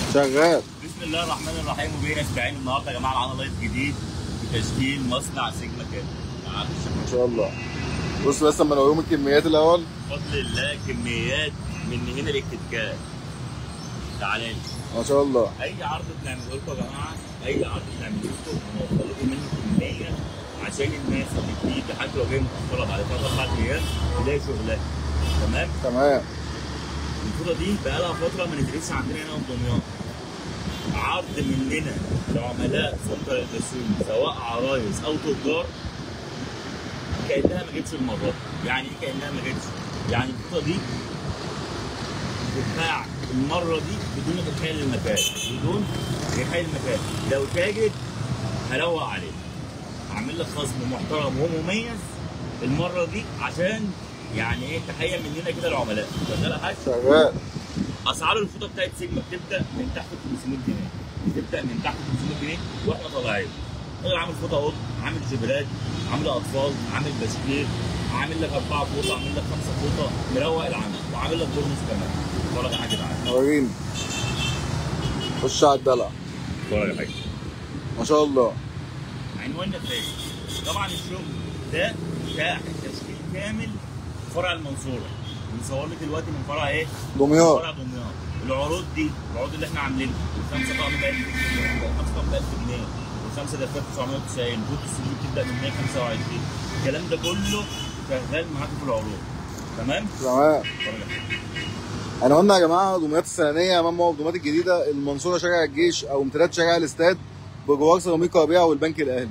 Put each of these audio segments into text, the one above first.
شغال بسم الله الرحمن الرحيم وبينا نستعين النهارده يا جماعه معانا لايف جديد بتشكيل مصنع سيجما كامل تعالوا ما شاء الله بص بس لما نوريهم الكميات الاول بفضل الله كميات من هنا للكتكات تعالى لي. ما شاء الله اي عرض بنعمله لكم يا جماعه اي عرض بنعمله لكم بنوفر لكم منه كميه عشان الناس اللي بتيجي حتى لو جايه متاخره بعد ثلاث اربع ايام تلاقي شغلها تمام تمام الفوطه دي بقى لها فتره ما نزلتش عندنا هنا في دمياط عرض مننا لعملاء سنتر الرسوم سواء عرايس او تجار كانها ما جتش المره دي. يعني ايه كانها ما جتش؟ يعني الفوطه دي بتتباع المره دي بدون ادخال المكان بدون ادخال المكان لو تاجر هروق عليه هعمل لك خصم محترم ومميز المره دي عشان يعني ايه تحيه مننا كده للعملاء شغال يا حاج شغال اسعار الفوطه بتاعت سيجما بتبدا من تحت 500 جنيه بتبدا من تحت 500 جنيه واحنا طالعين انا عامل فوطه قط عامل جبرات عامل اطفال عامل بشكير عامل لك اربعه فوطه عامل لك خمسه فوطه مروق العمل وعامل لك بونص كمان اتفرج يا حاج تعالى وريني خش على الدلع اتفرج يا حاج ما شاء الله عنواننا فين طبعا الشغل ده بتاع التشكيل كامل فرع المنصوره بنصور لك دلوقتي من فرع ايه؟ دمياط فرع دمياط العروض دي العروض اللي احنا عاملينها الخمسه طقم ب 1000 جنيه الخمسه طقم ب 1000 جنيه والخمسه دفات 990 بوت السلوك بتبدا من 125 الكلام ده كله شغال معاكم في العروض تمام؟ تمام اتفرج يا حبيبي. احنا قلنا يا جماعه دمياط السنانيه امام موقف دمياط الجديده المنصوره شارع الجيش او امتداد شارع الاستاد بجوار سيراميكا ربيع والبنك الاهلي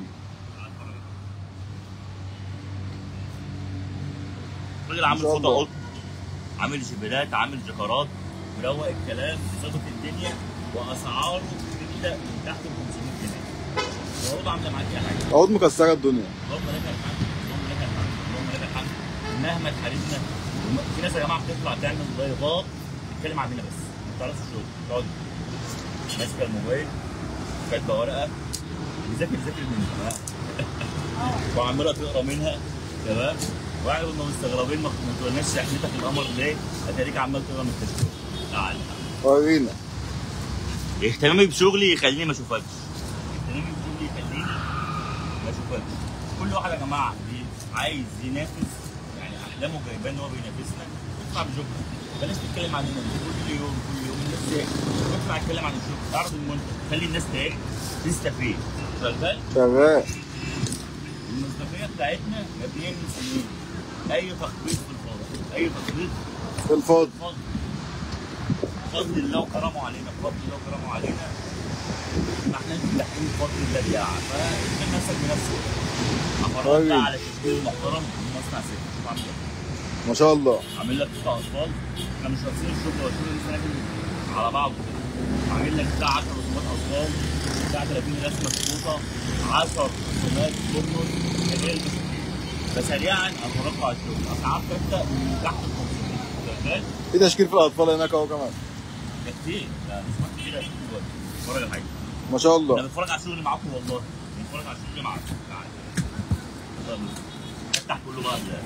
الراجل عامل ما شاء فوطه الله. قط عامل جبلات عامل جكرات مروق الكلام ظابط الدنيا واسعاره بتبدا من تحت ال 500 جنيه العروض عامله معاك ايه حاجه عروض مكسره الدنيا اللهم لك الحمد اللهم لك الحمد اللهم لك الحمد مهما تحاربنا وم- في ناس يا جماعه بتطلع تعمل لايفات تتكلم عننا بس ما تعرفش الشغل تقعد ماسكه الموبايل كاتبه ورقه بيذاكر ذاكر منها وعماله تقرا منها تمام واحد كنا مستغربين ما ما تقولناش رحلتك القمر ليه؟ هتلاقيك عمال تقرا من التليفون تعال ورينا اهتمامي بشغلي يخليني ما اشوفكش اهتمامي بشغلي يخليني ما اشوفكش كل واحد يا جماعه بي- عايز ينافس يعني احلامه جايباه ان هو بينافسنا اطلع بشغل بلاش تتكلم عننا كل يوم كل يوم الناس تاكل اطلع اتكلم عن الشغل اعرض المنتج خلي الناس تاكل تستفيد شغال شغال المصداقيه بتاعتنا مبنيه من سنين اي تخبيط في الفاضي اي تخبيط في الفاضي فضل فضل الله وكرمه علينا بفضل الله وكرمه علينا ما احنا مفتاحين بفضل الله بيعة فاشغل نفسك بنفسك افرجت طيب. على تشكيل محترم من مصنع سكة شوف عامل ايه ما شاء الله عامل لك قطع اطفال احنا مش راسين الشغل واشيل السنه على بعضه كده عامل لك بتاع 10 رسومات اطفال بتاع 30 رسمه خطوطه 10 رسومات برنس غير المسكين فسريعا افرجت على الشغل اسعار ثابته من تحت ال 500 شغال في تشكيل في الاطفال هناك اهو كمان ده كتير ده رسومات كتير هتيجي دلوقتي اتفرج على حاجه ما شاء انا الله بتفرج على الشغل معاكم والله بتفرج على الشغل معاكم تعالى يلا بينا. افتح كله بقى ده.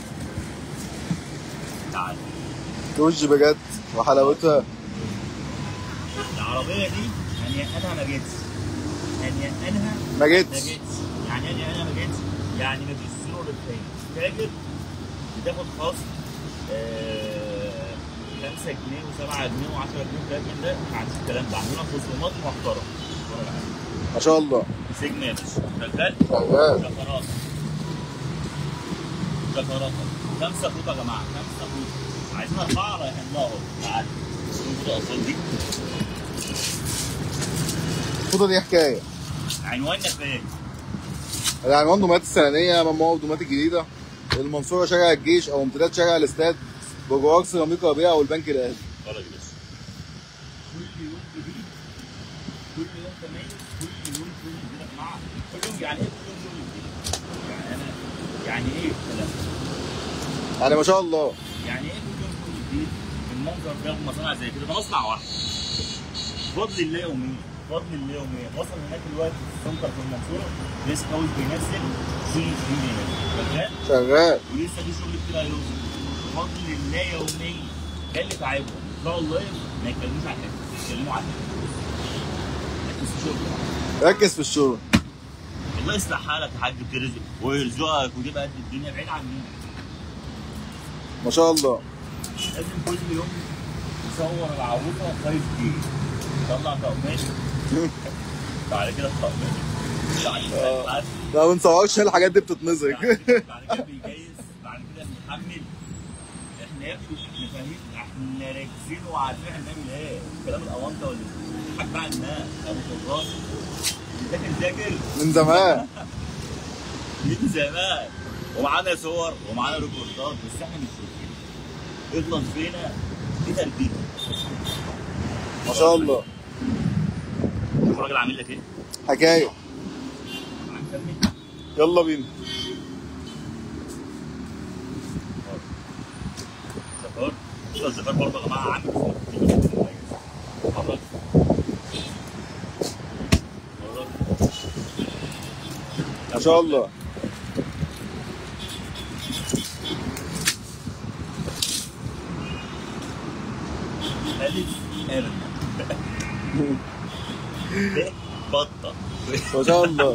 تعالى توج بجد وحلاوتها العربيه دي هنيئنها ما جتش هنيئنها ما ما جيتش جتش يعني ايه هنيئنها ما جتش يعني ما فيش سرور التاني تاجر بتاخد خصم آه، 5 جنيه و7 جنيه و10 جنيه وكلام من ده ما عنديش الكلام ده عندنا خصومات محترمه اتفرج عليها. ما شاء الله سجن يا باشا شغال شغال شفرات شفرات خمسة فوط يا جماعة خمسة فوط عايزين أربعة رايحين لها أهو تعالى شوف الأطفال دي الفوطه دي حكايه عنواننا فين؟ العنوان دمياط السنانيه امام موقف دمياط الجديده المنصوره شارع الجيش او امتداد شارع الاستاد بجوار سيراميكا ربيع والبنك الاهلي اتفرج يا باشا كل يوم جديد كل يوم تميز كل يوم شغل جديد يا جماعة كل يوم يعني إيه كل يوم شغل جديد؟ يعني أنا يعني إيه الكلام ده؟ يعني ما شاء الله يعني ايه كل يوم شغل جديد المنظر ده بمصانع زي كده ده مصنع واحد بفضل الله يوميا بفضل الله يوميا وصل هناك دلوقتي في السنتر في المنصوره ريس هاوس بينزل شغل جديد هناك شغال شغال ولسه في شغل كتير هيوصل بفضل الله يوميا ده اللي تعبهم يطلعوا اللايف ما يتكلموش عن حاجه يتكلموا عن حاجه في شغلك ركز في الشغل الله يصلح حالك يا حاج بترزق ويرزقك وتبقى قد الدنيا بعيد عننا ما شاء الله لازم كل يوم تصور العروسه 5 دي طلع طقمات بعد كده الطقمات بعد كده بعد لا ما بنصورش الحاجات دي بتتنظر بعد كده بعد كده بيجيز بعد كده بنحمل احنا يا ابني احنا فاهمين احنا راكزين وعارفين احنا بنعمل ايه كلام الاونطه واللي حاج بقى الناس ابو قراص لكن ذاكر من زمان من زمان ومعانا صور ومعانا ريكوردات بس احنا مش شايفين يغلط فينا دي تربيه ما شاء الله شوف الراجل عامل لك ايه؟ حكايه هنكمل يلا بينا الزفار شوف الزفار برضه يا جماعه عامل صور كتير جدا مميز. اتفرج. اتفرج. ما شاء الله ألف أرنب ب بطة ما شاء الله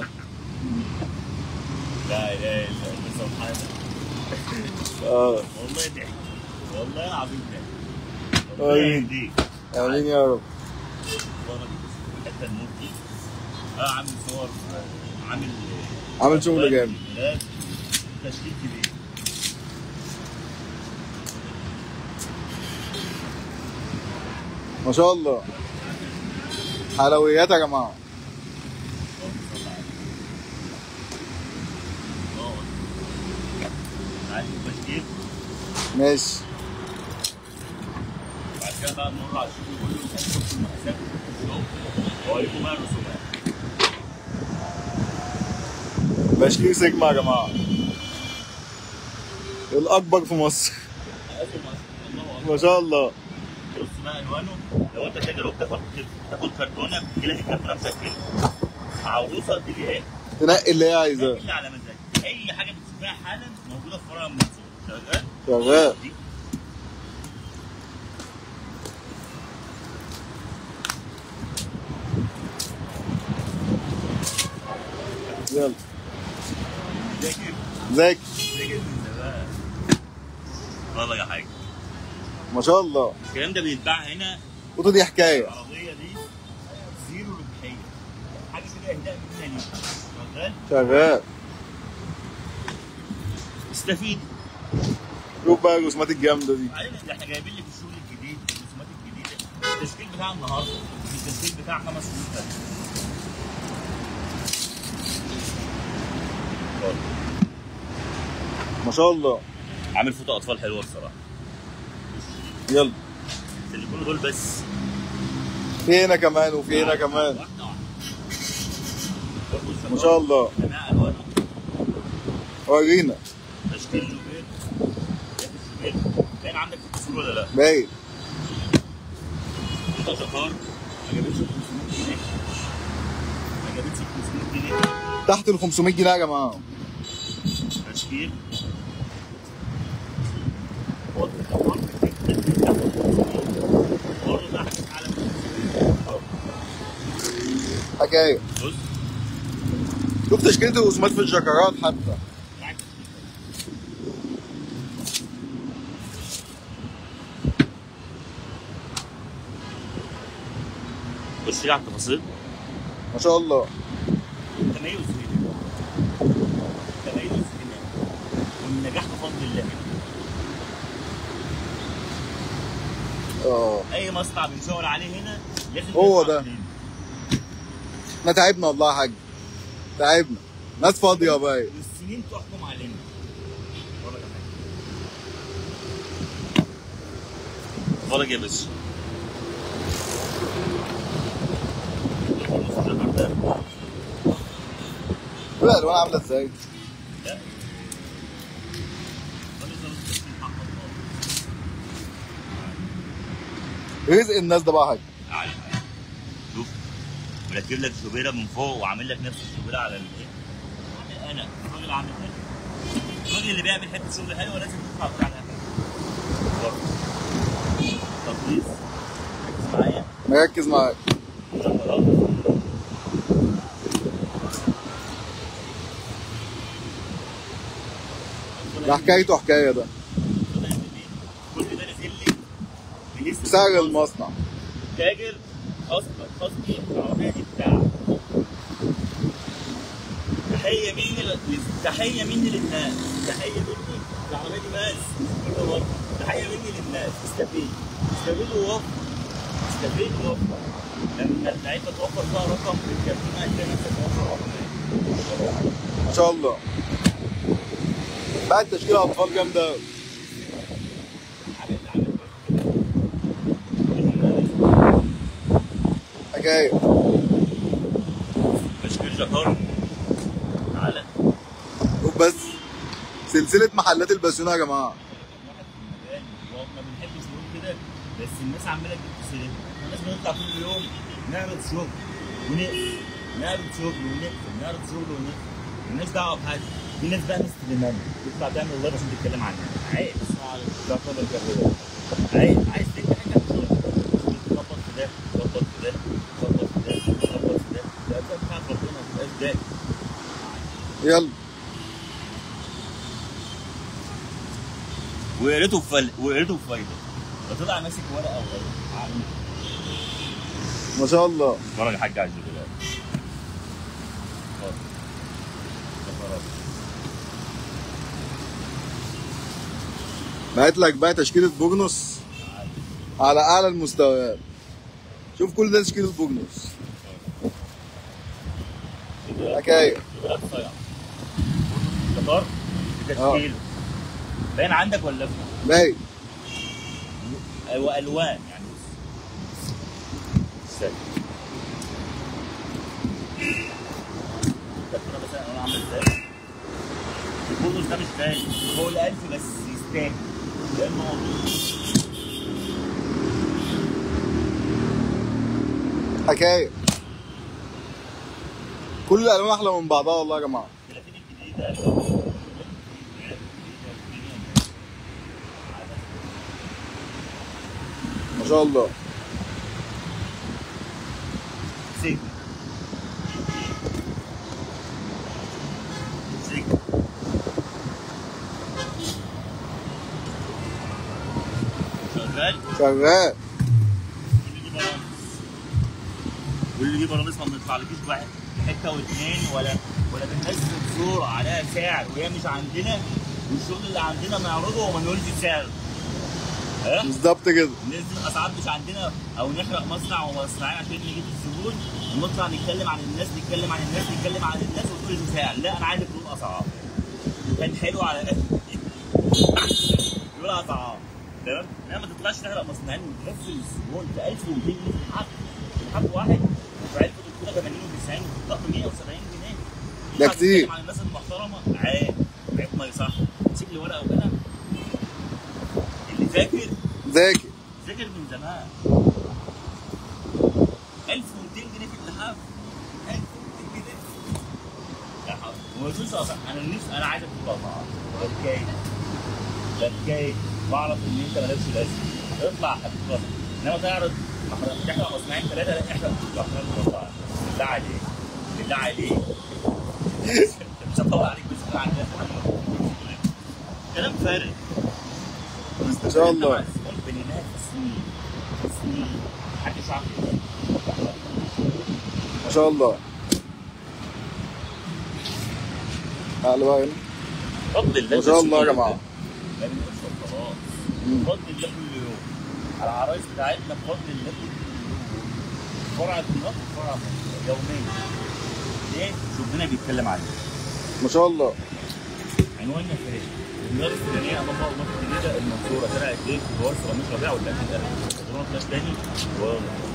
لا اله الا الله سبحان اه والله ضحك والله العظيم ضحك آمين. ربنا يهديك امين يا رب اتفرج الحته الموت دي اه عامل صور عامل عامل شغل جامد. لا، تشكيل كبير ما شاء الله حلويات يا جماعه اللهم صل على النبي. اه عايز تشكيل ماشي بعد كده بقى نمر على الشغل كله نشوف المقاسات الشغل واوريكم بقى الرسومات بشكير سيجما يا جماعه الاكبر في مصر مقاس المقاس الله اكبر ما شاء الله بص بقى الوانه لو انت تاجر وبتاخد تاخد كرتونه تلاقي كرتونه مسكنه عروسه تجي ايه تنقي اللي هي عايزاه اللي على مزاجك اي حاجه بتشوفها حالا موجوده في فرع المنصور شغال شغال دي يلا ذاكر ذاكر ذاكر من زمان والله يا حاج ما شاء الله الكلام ده بيتباع هنا وده دي حكايه العربيه دي زيرو ربحيه حاجه كده اهداء مننا ليك شغال شغال استفيد شوف بقى الرسومات الجامده دي بعدين ده احنا جايبين لك الشغل الجديد الرسومات الجديده التشكيل بتاع النهارده مش التشكيل بتاع خمس سنين فاتوا ما شاء الله عامل فوطه اطفال حلوه الصراحه يلا اللي يكونوا دول بس في هنا كمان وفي هنا كمان واحده واحده برضه ما شاء الله جماعه الوانه ورينا تشكيل جوبير ياخد جوبير باين عندك في التصوير ولا لا؟ باين فوطه شطار ما جابتش 500 جنيه ما جابتش 500 جنيه تحت ال 500 جنيه يا جماعه تشكيل فوطه شطار جدا برضه تحت على حكايه بص شوف تشكيله الرسومات في الجاكارات حتى معاك بص كده على التفاصيل ما شاء الله تميز هنا تميز هنا والنجاح بفضل الله هنا اه اي مصنع بنشاور عليه هنا لازم هو يطلع ده. من هنا. احنا تعبنا والله يا حاج تعبنا ناس فاضيه باين والسنين تحكم علينا ولا كمان ولا يا باشا شوف الالوان عامله ازاي لا. ولا زود تسليم حق الله. رزق الناس ده بقى يا حاج تعالى شوف مركب لك شوبيره من فوق وعامل لك نفس الشوبيره على الايه؟ عامل انا الراجل عامل كده الراجل اللي بيعمل حته شغل حلوه لازم تطلع بتاعها برضه تطليص ركز معايا مركز معاك شطرات ده حكايته حكايه ده كل ده نازل ليه؟ كل ده نازل لي بلسه بسعر المصنع تاجر اصلا قصدي العربيه دي بتاعه تحيه مني ل- تحيه مني للناس تحيه مني العربيه دي بس مش كل مره تحيه مني للناس استفيد استفيد ووفر استفيد ووفر لما اللعيبه توفر فيها رقم بالكابتن هتلاقي نفسك توفر رقم ما شاء الله بعد تشكيل اطفال جامده أوي. عامل عامل حكايه تشكيل جاكار تعالى وبس سلسله محلات البسيونه يا جماعه واحد في المكان هو ما بنحبش نقول كده بس الناس عماله تجيب في سيرتنا الناس بنطلع كل يوم نعرض شغل ونقفل نعرض شغل ونقفل نعرض شغل ونقفل مالناش دعوه بحد في ناس بقى مستلمانه تطلع تعمل لايف عشان تتكلم عنها عيب ده طبعا الكهرباء عيب عايز تنجح انت في شغلك تخبط في ده تخبط في ده تخبط في ده تخبط في ده ده ده بتاعت ربنا ما تبقاش ده يلا ويا ريته فل... ويا ريته فايده ده طلع ماسك ورقه وغيره عامل ما شاء الله اتفرج يا حاج على الجبلات اتفرج. اتفرج. بعت لك بقى تشكيله بوجنوس على اعلى المستويات شوف كل ده تشكيله بوجنوس حكايه جبلات صيع قطار بتشكيله باين عندك ولا لا؟ باين والوان يعني سهل الكرتونه مثلا انا عامل ازاي؟ البونص ده مش غالي هو الألف بس يستاهل لأنه هو حكايه كل الالوان احلى من بعضها والله يا جماعه 30 الجديدة ما شاء الله سجن سجن شغال شغال واللي دي برامج واللي دي برامج ما بنطلعلكيش واحد حته واثنين ولا ولا بننزل صوره عليها سعر وهي مش عندنا والشغل اللي عندنا نعرضه وما نقولش سعر ها بالظبط كده ننزل اسعار مش عندنا او نحرق مصنع ومصنعين عشان نجيب الزبون ونطلع نتكلم عن الناس نتكلم عن الناس نتكلم عن الناس وتقول لي سعر لا انا عايزك تقول اسعار كان حلو على يقول اسعار تمام انما ما تطلعش تحرق مصنعين وتغفل الزبون ب 1200 جنيه في الحق في الحق واحد وفي علبه الكولا 80 و90 والطقم 170 جنيه ده تطلع كتير. تتكلم عن الناس المحترمه عيب عيب ما يصح سيب لي ورقه وقلم اللي ذاكر ذاكر ذاكر من زمان 1200 جنيه في اللحاف 1200 جنيه لا حول وما يكونش اصلا انا نفسي انا عايزك تبقى اسعار بكاي بكاي بعرف ان انت مالكش لازمه اطلع يا حبيبي خلاص انما تعرض محرق- تحرق مصنعين ثلاثه لا احرق مصنعين مربعه بالله عليك بالله عليك مش هطول عليك بس على الناس كلام فارغ ما شاء الله بننافس سنين سنين محدش عارف يقول. ما شاء الله تعالوا بقى هنا بفضل الله ما شاء الله يا بس جماعة. ما بنقولش خلاص مم. بفضل الله كل يوم على العرايس بتاعتنا بفضل الله كل يوم فرع النقط فرع يوميا ليه؟ شغلنا بيتكلم عليه ما شاء الله عنواننا فين؟ الرياض السودانية أمام الله مصر الجديدة المنصورة شارع الدين جوار سيراميك ربيع والأكل الأرض. تاني